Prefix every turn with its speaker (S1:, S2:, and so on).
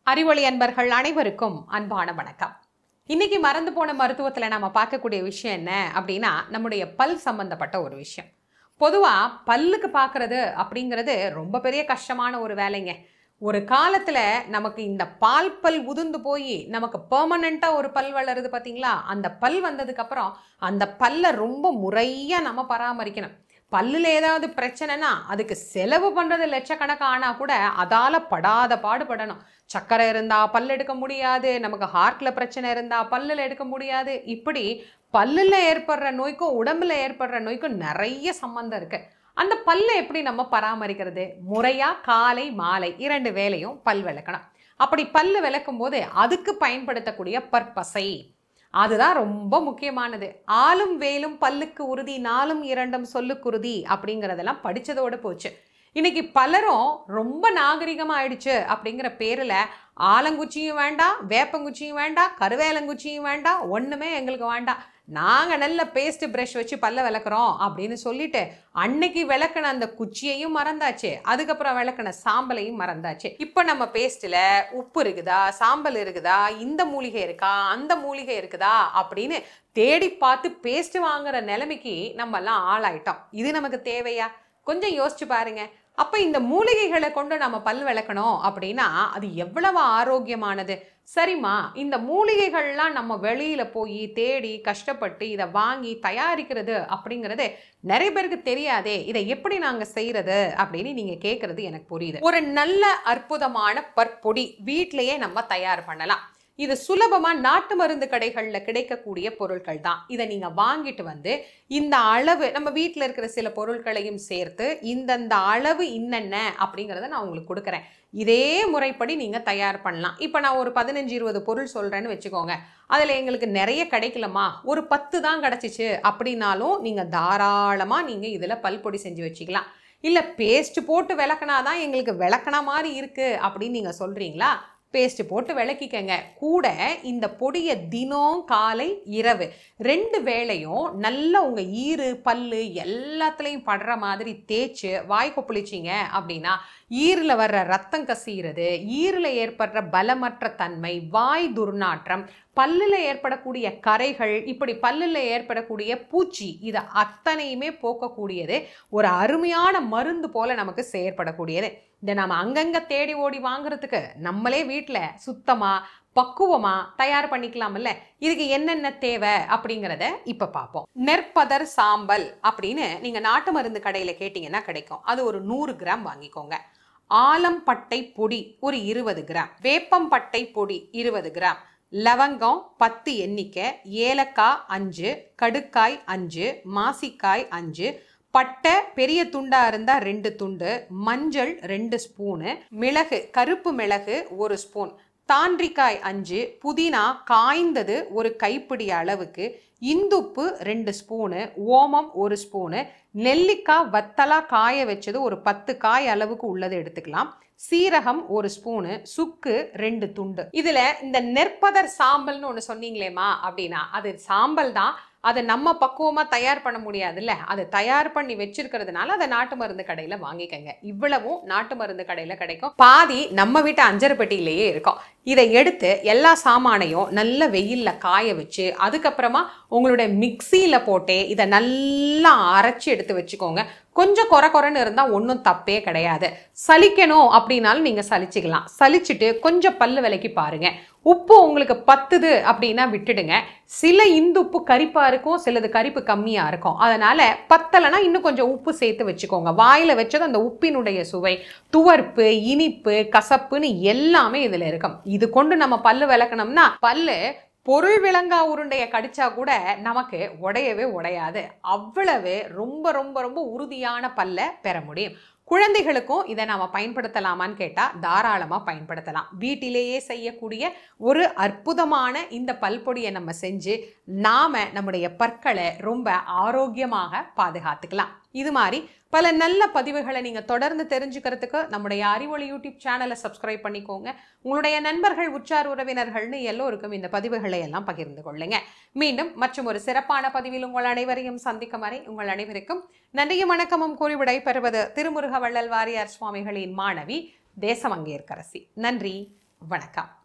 S1: அறிவொளி அன்பர்கள் அனைவருக்கும் அன்பான வணக்கம் இன்னைக்கு மறந்து போன மருத்துவத்தில் நாம பார்க்கக்கூடிய விஷயம் என்ன அப்படின்னா நம்முடைய பல் சம்பந்தப்பட்ட ஒரு விஷயம் பொதுவாக பல்லுக்கு பார்க்கறது அப்படிங்கிறது ரொம்ப பெரிய கஷ்டமான ஒரு வேலைங்க ஒரு காலத்தில் நமக்கு இந்த பால் பல் உதிர்ந்து போய் நமக்கு பெர்மனண்ட்டாக ஒரு பல் வளருது பார்த்தீங்களா அந்த பல் வந்ததுக்கப்புறம் அந்த பல்லை ரொம்ப முறையாக நம்ம பராமரிக்கணும் பல்லில் ஏதாவது பிரச்சனைனா அதுக்கு செலவு பண்ணுறது லட்சக்கணக்காக ஆனால் கூட அதால் படாத பாடுபடணும் சக்கரை இருந்தால் பல் எடுக்க முடியாது நமக்கு ஹார்ட்டில் பிரச்சனை இருந்தால் பல்லில் எடுக்க முடியாது இப்படி பல்லில் ஏற்படுற நோய்க்கும் உடம்புல ஏற்படுற நோய்க்கும் நிறைய சம்மந்தம் இருக்குது அந்த பல்லை எப்படி நம்ம பராமரிக்கிறது முறையாக காலை மாலை இரண்டு வேளையும் பல் விளக்கணும் அப்படி பல்லு விளக்கும் போது அதுக்கு பயன்படுத்தக்கூடிய பற்பசை அதுதான் ரொம்ப முக்கியமானது ஆளும் வேலும் பல்லுக்கு உறுதி நாளும் இரண்டும் சொல்லுக்குருதி அப்படிங்கிறதெல்லாம் படிச்சதோட போச்சு இன்னைக்கு பலரும் ரொம்ப நாகரிகமா ஆயிடுச்சு அப்படிங்கிற பேரில் ஆலங்குச்சியும் வேண்டாம் வேப்பங்குச்சியும் வேண்டாம் கருவேலங்குச்சியும் வேண்டாம் ஒன்றுமே எங்களுக்கு வேண்டாம் நாங்கள் நல்ல பேஸ்ட் ப்ரஷ் வச்சு பல்ல விளக்குறோம் அப்படின்னு சொல்லிட்டு அன்னைக்கு விளக்குன அந்த குச்சியையும் மறந்தாச்சு அதுக்கப்புறம் விளக்குன சாம்பலையும் மறந்தாச்சு இப்போ நம்ம பேஸ்ட்டில் உப்பு இருக்குதா சாம்பல் இருக்குதா இந்த மூலிகை இருக்கா அந்த மூலிகை இருக்குதா அப்படின்னு தேடி பார்த்து பேஸ்ட் வாங்குற நிலைமைக்கு நம்ம எல்லாம் ஆளாயிட்டோம் இது நமக்கு தேவையா கொஞ்சம் யோசிச்சு பாருங்க அப்போ இந்த மூலிகைகளை கொண்டு நம்ம பல் விளக்கணும் அப்படின்னா அது எவ்வளவு ஆரோக்கியமானது சரிம்மா இந்த மூலிகைகள்லாம் நம்ம வெளியில போய் தேடி கஷ்டப்பட்டு இதை வாங்கி தயாரிக்கிறது அப்படிங்கிறது நிறைய பேருக்கு தெரியாதே இதை எப்படி நாங்க செய்யறது அப்படின்னு நீங்க கேட்கறது எனக்கு புரியுது ஒரு நல்ல அற்புதமான பற்பொடி வீட்டிலேயே நம்ம தயார் பண்ணலாம் இது சுலபமா நாட்டு மருந்து கடைகள்ல கிடைக்கக்கூடிய பொருட்கள் தான் இதை நீங்க வாங்கிட்டு வந்து இந்த அளவு நம்ம வீட்டில் இருக்கிற சில பொருட்களையும் சேர்த்து இந்தந்த அளவு இன்னென்ன அப்படிங்கிறத நான் உங்களுக்கு கொடுக்குறேன் இதே முறைப்படி நீங்கள் தயார் பண்ணலாம் இப்போ நான் ஒரு பதினஞ்சு இருபது பொருள் சொல்கிறேன்னு வச்சுக்கோங்க அதில் எங்களுக்கு நிறைய கிடைக்கலமா ஒரு பத்து தான் கிடச்சிச்சு அப்படின்னாலும் நீங்கள் தாராளமாக நீங்கள் இதில் பல்பொடி செஞ்சு வச்சுக்கலாம் இல்லை பேஸ்ட் போட்டு விளக்குனாதான் எங்களுக்கு விளக்குன மாதிரி இருக்குது அப்படின்னு நீங்கள் சொல்கிறீங்களா பேஸ்ட் போட்டு விளக்கிக்கங்க கூட இந்த பொடியை தினம் காலை இரவு ரெண்டு வேளையும் நல்லா உங்கள் ஈறு பல்லு எல்லாத்துலேயும் படுற மாதிரி தேய்ச்சி வாய் கொப்பளிச்சிங்க அப்படின்னா ஈரில் வர்ற ரத்தம் கசிகிறது ஈரில் ஏற்படுற பலமற்ற தன்மை வாய் துர்நாற்றம் பல்லில் ஏற்படக்கூடிய கரைகள் இப்படி பல்லில் ஏற்படக்கூடிய பூச்சி இது அத்தனையுமே போக்கக்கூடியது ஒரு அருமையான மருந்து போல நமக்கு செயற்படக்கூடியது இதை நாம் அங்கங்கே தேடி ஓடி வாங்குறதுக்கு நம்மளே வீட்டில் சுத்தமாக பக்குவமாக தயார் பண்ணிக்கலாம்ல இதுக்கு என்னென்ன தேவை அப்படிங்கிறத இப்போ பார்ப்போம் நெற்பதர் சாம்பல் அப்படின்னு நீங்கள் நாட்டு மருந்து கடையில் கேட்டிங்கன்னா கிடைக்கும் அது ஒரு நூறு கிராம் வாங்கிக்கோங்க ஆலம் பட்டை பொடி ஒரு இருபது கிராம் வேப்பம் பட்டை பொடி இருபது கிராம் லவங்கம் பத்து எண்ணிக்கை ஏலக்காய் அஞ்சு கடுக்காய் அஞ்சு மாசிக்காய் அஞ்சு பட்டை பெரிய துண்டா இருந்தா ரெண்டு துண்டு மஞ்சள் ரெண்டு ஸ்பூனு மிளகு கருப்பு மிளகு ஒரு ஸ்பூன் தாண்டிக்காய் அஞ்சு புதினா காய்ந்தது ஒரு கைப்பிடி அளவுக்கு இந்துப்பு ரெண்டு ஸ்பூனு ஓமம் ஒரு ஸ்பூனு நெல்லிக்காய் வத்தலா காய வச்சது ஒரு பத்து காய் அளவுக்கு உள்ளது எடுத்துக்கலாம் சீரகம் ஒரு ஸ்பூனு சுக்கு ரெண்டு துண்டு இதுல இந்த நெற்பதர் சாம்பல்னு ஒன்று சொன்னீங்களேம்மா அப்படின்னா அது சாம்பல் தான் அதை நம்ம பக்குவமாக தயார் பண்ண முடியாதுல்ல அதை தயார் பண்ணி வச்சிருக்கிறதுனால அதை நாட்டு மருந்து கடையில் வாங்கிக்கங்க இவ்வளவும் நாட்டு மருந்து கடையில் கிடைக்கும் பாதி நம்ம வீட்டு அஞ்சரை பெட்டியிலேயே இருக்கும் இதை எடுத்து எல்லா சாமானையும் நல்ல வெயிலில் காய வச்சு அதுக்கப்புறமா உங்களுடைய மிக்சியில் போட்டே இதை நல்லா அரைச்சி எடுத்து வச்சுக்கோங்க கொஞ்சம் குறை குறைன்னு இருந்தால் ஒன்றும் தப்பே கிடையாது சலிக்கணும் அப்படின்னாலும் நீங்கள் சலிச்சுக்கலாம் சலிச்சுட்டு கொஞ்சம் பல்லு விலைக்கு பாருங்க உப்பு உங்களுக்கு பத்துது அப்படின்னா விட்டுடுங்க சில இந்துப்பு கரிப்பாக இருக்கும் சிலது கரிப்பு கம்மியாக இருக்கும் அதனால பத்தலைன்னா இன்னும் கொஞ்சம் உப்பு சேர்த்து வச்சுக்கோங்க வாயில் வச்சது அந்த உப்பினுடைய சுவை துவர்ப்பு இனிப்பு கசப்புன்னு எல்லாமே இதில் இருக்கும் இது கொண்டு நம்ம பல்லு விளக்கணும்னா பல்லு பொருள் விலங்கா உருண்டைய கடிச்சா கூட நமக்கு உடையவே உடையாது அவ்வளவு ரொம்ப ரொம்ப ரொம்ப உறுதியான பல்ல பெற முடியும் குழந்தைகளுக்கும் இதை நாம் பயன்படுத்தலாமான்னு கேட்டால் தாராளமாக பயன்படுத்தலாம் வீட்டிலேயே செய்யக்கூடிய ஒரு அற்புதமான இந்த பல்பொடியை நம்ம செஞ்சு நாம் நம்முடைய பற்களை ரொம்ப ஆரோக்கியமாக பாதுகாத்துக்கலாம் இது மாதிரி பல நல்ல பதிவுகளை நீங்கள் தொடர்ந்து தெரிஞ்சுக்கிறதுக்கு நம்முடைய அறிவொளி யூடியூப் சேனலை சப்ஸ்கிரைப் பண்ணிக்கோங்க உங்களுடைய நண்பர்கள் உற்றார் உறவினர்கள்னு எல்லோருக்கும் இந்த பதிவுகளை எல்லாம் பகிர்ந்து கொள்ளுங்க மீண்டும் மற்றும் ஒரு சிறப்பான பதிவில் உங்கள் அனைவரையும் சந்திக்கும் வரை உங்கள் அனைவருக்கும் நன்றியும் வணக்கமும் கூறி விடைபெறுவது திருமுருக வள்ளல் வாரியார் சுவாமிகளின் மாணவி தேசமங்கேற்கரசி நன்றி வணக்கம்